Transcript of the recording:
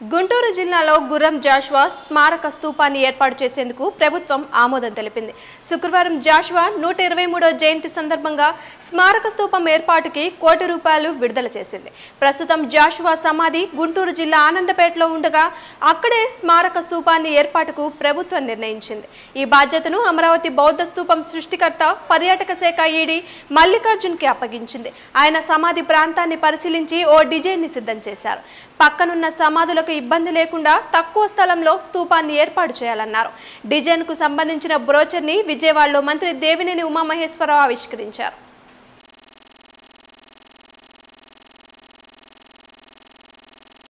గుంటూరు జిల్లాలో గుర్రం జాషువా స్మారక స్తూపాన్ని ఏర్పాటు చేసేందుకు ప్రభుత్వం ఆమోదం తెలిపింది శుక్రవారం జాషువా నూట ఇరవై మూడో జయంతి సందర్భంగా స్మారక స్తూపం ఏర్పాటుకి కోటి రూపాయలు విడుదల చేసింది ప్రస్తుతం జాషువా సమాధి గుంటూరు జిల్లా ఆనందపేటలో ఉండగా అక్కడే స్మారక స్తూపాన్ని ఏర్పాటుకు ప్రభుత్వం నిర్ణయించింది ఈ బాధ్యతను అమరావతి బౌద్ధ స్తూపం సృష్టికర్త పర్యాటక శాఖ ఈడీ మల్లికార్జున్కి అప్పగించింది ఆయన సమాధి ప్రాంతాన్ని పరిశీలించి ఓ డిజైన్ని సిద్ధం చేశారు పక్కనున్న సమాధులకు ఇబ్బంది లేకుండా తక్కువ స్థలంలో స్తూపాన్ని ఏర్పాటు చేయాలన్నారు డిజైన్కు సంబంధించిన బ్రోచర్ని విజయవాడలో మంత్రి దేవినేని ఉమామహేశ్వరరావు ఆవిష్కరించారు